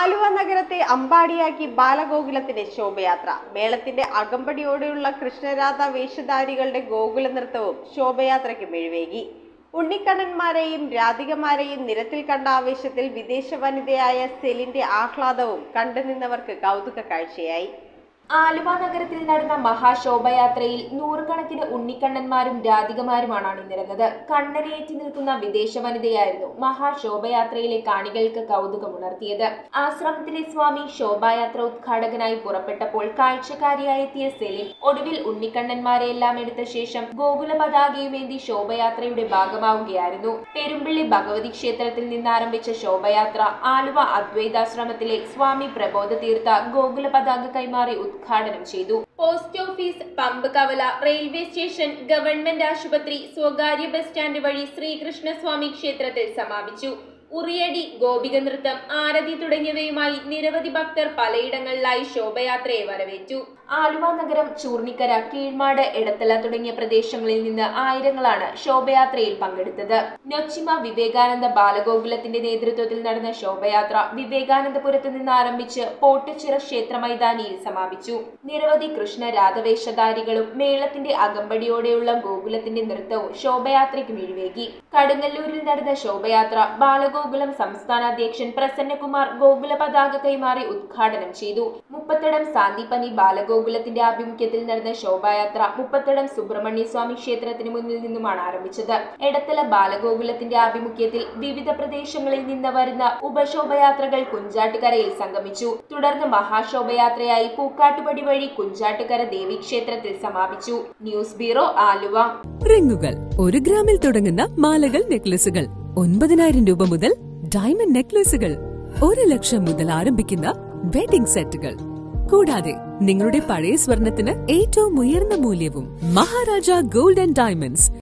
ആലുവ നഗരത്തെ അമ്പാടിയാക്കി ബാലഗോകുലത്തിന്റെ ശോഭയാത്ര മേളത്തിന്റെ അകമ്പടിയോടെയുള്ള കൃഷ്ണരാധ വേഷധാരികളുടെ ഗോകുല നൃത്തവും ശോഭയാത്രയ്ക്ക് മിഴിവേകി ഉണ്ണിക്കണ്ണന്മാരെയും രാധികമാരെയും നിരത്തിൽ കണ്ട ആവേശത്തിൽ വിദേശ വനിതയായ സെലിന്റെ ആഹ്ലാദവും കണ്ടുനിന്നവർക്ക് കൗതുക കാഴ്ചയായി ആലുവ നഗരത്തിൽ നടന്ന മഹാശോഭയാത്രയിൽ നൂറുകണക്കിന് ഉണ്ണിക്കണ്ണന്മാരും രാധികമാരുമാണ് അണിനിരന്നത് കണ്ണനേറ്റി നിൽക്കുന്ന വിദേശ വനിതയായിരുന്നു മഹാശോഭയാത്രയിലെ കാണികൾക്ക് കൗതുകമുണർത്തിയത് ആശ്രമത്തിലെ സ്വാമി ശോഭായാത്ര ഉദ്ഘാടകനായി പുറപ്പെട്ടപ്പോൾ കാഴ്ചക്കാരിയായി എത്തിയ സെലിൻ ഒടുവിൽ ഉണ്ണിക്കണ്ണന്മാരെയെല്ലാം എടുത്ത ശേഷം ഗോകുല പതാകയുമേന്തി ശോഭയാത്രയുടെ ഭാഗമാവുകയായിരുന്നു പെരുമ്പിള്ളി ഭഗവതി ക്ഷേത്രത്തിൽ നിന്ന് ആരംഭിച്ച ശോഭയാത്ര ആലുവ അദ്വൈതാശ്രമത്തിലെ സ്വാമി പ്രബോധ തീർത്ഥ ഗോകുല പതാക കൈമാറി ഉദ്ഘാടനം ചെയ്തു പോസ്റ്റ് ഓഫീസ് പമ്പ് കവല റെയിൽവേ സ്റ്റേഷൻ ഗവൺമെന്റ് ആശുപത്രി സ്വകാര്യ ബസ് സ്റ്റാൻഡ് വഴി ശ്രീകൃഷ്ണസ്വാമി ക്ഷേത്രത്തിൽ സമാപിച്ചു ഉറിയടി ഗോപിക നൃത്തം ആരതി തുടങ്ങിയവയുമായി നിരവധി ഭക്തർ പലയിടങ്ങളിലായി ശോഭയാത്രയെ വരവേറ്റു ആലുവ നഗരം ചൂർണിക്കര കീഴ്മാട് എടത്തല തുടങ്ങിയ പ്രദേശങ്ങളിൽ നിന്ന് ആയിരങ്ങളാണ് ശോഭയാത്രയിൽ പങ്കെടുത്തത് നൊച്ചിമ വിവേകാനന്ദ ബാലഗോകുലത്തിന്റെ നേതൃത്വത്തിൽ നടന്ന ശോഭയാത്ര വിവേകാനന്ദപുരത്ത് നിന്ന് ആരംഭിച്ച് പോട്ടച്ചിറ ക്ഷേത്ര മൈതാനിയിൽ സമാപിച്ചു നിരവധി കൃഷ്ണ രാധവേഷധാരികളും മേളത്തിന്റെ അകമ്പടിയോടെയുള്ള ഗോകുലത്തിന്റെ നൃത്തവും ശോഭയാത്രയ്ക്ക് മിഴിവേകി കടുങ്ങല്ലൂരിൽ നടന്ന ശോഭയാത്ര ബാലഗോകുലം സംസ്ഥാന അധ്യക്ഷൻ പ്രസന്നകുമാർ ഗോകുല പതാക കൈമാറി ഉദ്ഘാടനം ചെയ്തു മുപ്പത്തടം സാന്തിപ്പനി ബാലഗോകുലത്തിന്റെ ആഭിമുഖ്യത്തിൽ നടന്ന ശോഭായാത്ര മുപ്പത്തടം സുബ്രഹ്മണ്യ സ്വാമി ക്ഷേത്രത്തിന് മുന്നിൽ നിന്നുമാണ് ആരംഭിച്ചത് എടത്തല ബാലഗോകുലത്തിന്റെ ആഭിമുഖ്യത്തിൽ വിവിധ പ്രദേശങ്ങളിൽ നിന്ന് വരുന്ന ഉപശോഭയാത്രകൾ കുഞ്ചാട്ടുകരയിൽ സംഗമിച്ചു തുടർന്ന് മഹാശോഭയാത്രയായി പൂക്കാട്ടുപടി വഴി കുഞ്ചാട്ടുകര ദേവീക്ഷേത്രത്തിൽ സമാപിച്ചു ന്യൂസ് ബ്യൂറോ ആലുവ റിങ്ങുകൾ ഒരു ഗ്രാമിൽ തുടങ്ങുന്ന മാലകൾ നെക്ലസുകൾ ഒൻപതിനായിരം രൂപ മുതൽ ഡയമണ്ട് നെക്ലസുകൾ ഒരു ലക്ഷം മുതൽ ആരംഭിക്കുന്ന വെഡിംഗ് സെറ്റുകൾ കൂടാതെ നിങ്ങളുടെ പഴയ സ്വർണത്തിന് ഏറ്റവും ഉയർന്ന മൂല്യവും മഹാരാജ ഗോൾഡ് ആൻഡ് ഡയമണ്ട്സ്